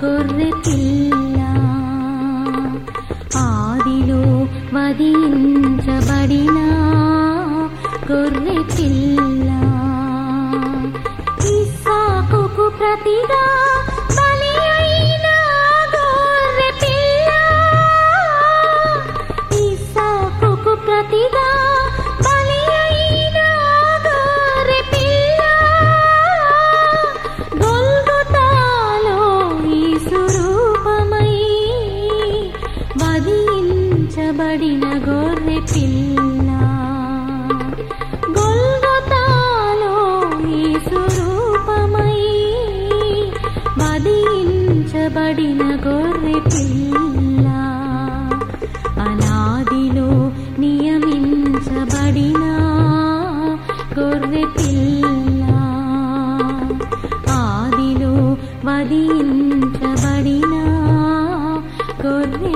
గొర్రె పిల్ల ఆదిలో వధించబడిన గొర్రె పిల్ల ఇస్సాకుకు ప్రతిగా బలి అయిన గొర్రె పిల్ల ఇస్సాకుకు ప్రతిగా బలి అయిన గొర్రె పిల్ల గొల్గొతాలో యేసు రూపమై వధించబడిన గొర్రె పిల్ల గొల్గొతాలో యేసు రూపమై వధించబడిన గొర్రె పిల్ల అనాదిలో నియమించబడిన గొర్రె పిల్ల ఆదిలో వధించబడిన గొర్రె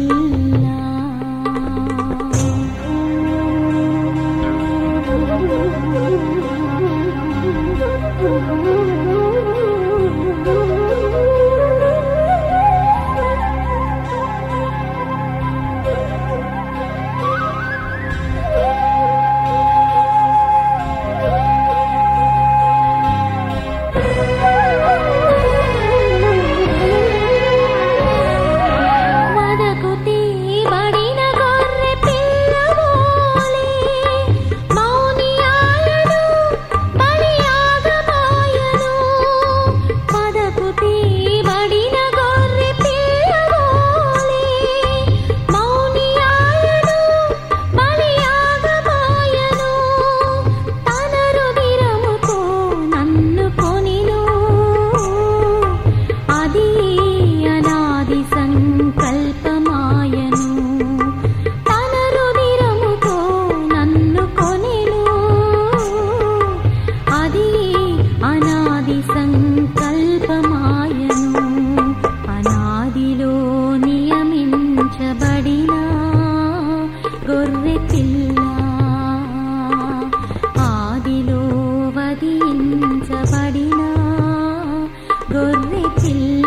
వదకు తీయబడిన గొర్రె పిల్లవోలే మౌనియాయను బలియాగమాయను వదకు తీయబడిన గొర్రె పిల్లవోలే మౌనియాయను బలియాగమాయను తన రుధిరముతో నన్ను కొనిను అది అనాది సంకల్పమాయను తన రుధిరముతో నన్ను కొనెను అది అనాది సంకల్పమాయను అనాదిలో నియమించబడిన గొర్రె పిల్ల ఆదిలో వధించబడిన గొర్రె పిల్ల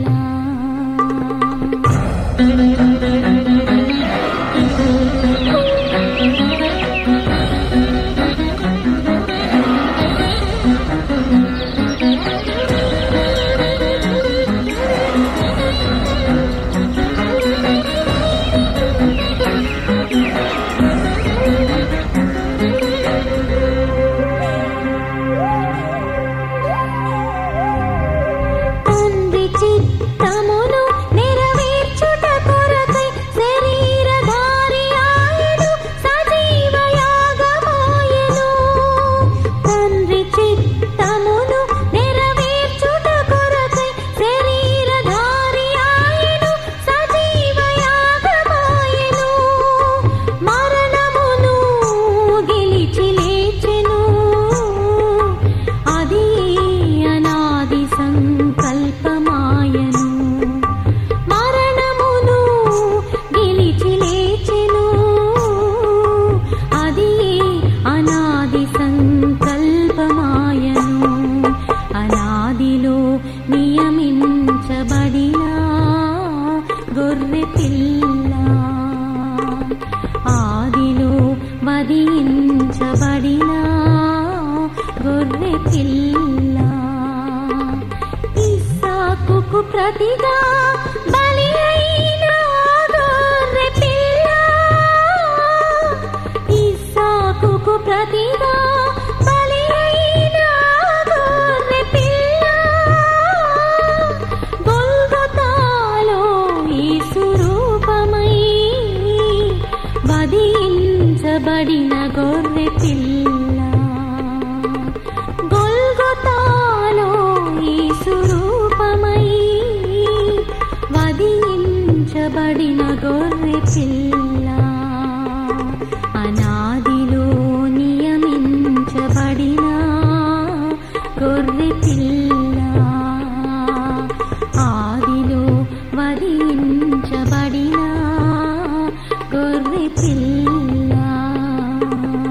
తండ్రి చిత్తమును నెరవేర్చుట కొరకై శరీరధారి ఆయను సజీవ యాగమాయను తండ్రి చిత్తమును నెరవేర్చుట కొరకై శరీరధారి ఆయను సజీవ యాగమాయను మరణమును గెలిచి లేచెను అది అనాది సంకల్పమాయను మరణమును గెలిచి లేచెను అది అనాది సంకల్పమాయను అనాదిలో నియమించబడిన గొర్రె పిల్ల ఆదిలో వధించబడిన గొర్రె పిల్ల ఇస్సాకుకు ప్రతిగా బలి అయిన గొర్రె పిల్ల ఇస్సాకుకు ప్రతిగా బలి అయిన గొర్రె పిల్ల గొల్గొతాలో యేసు రూపమై వధించబడిన గొర్రె పిల్ల గొల్గొతాలో యేసు రూపమై వధించబడిన గొర్రె పిల్ల అనాదిలో నియమించబడిన గొర్రె పిల్ల ఆదిలో వధించబడిన గొర్రె పిల్ల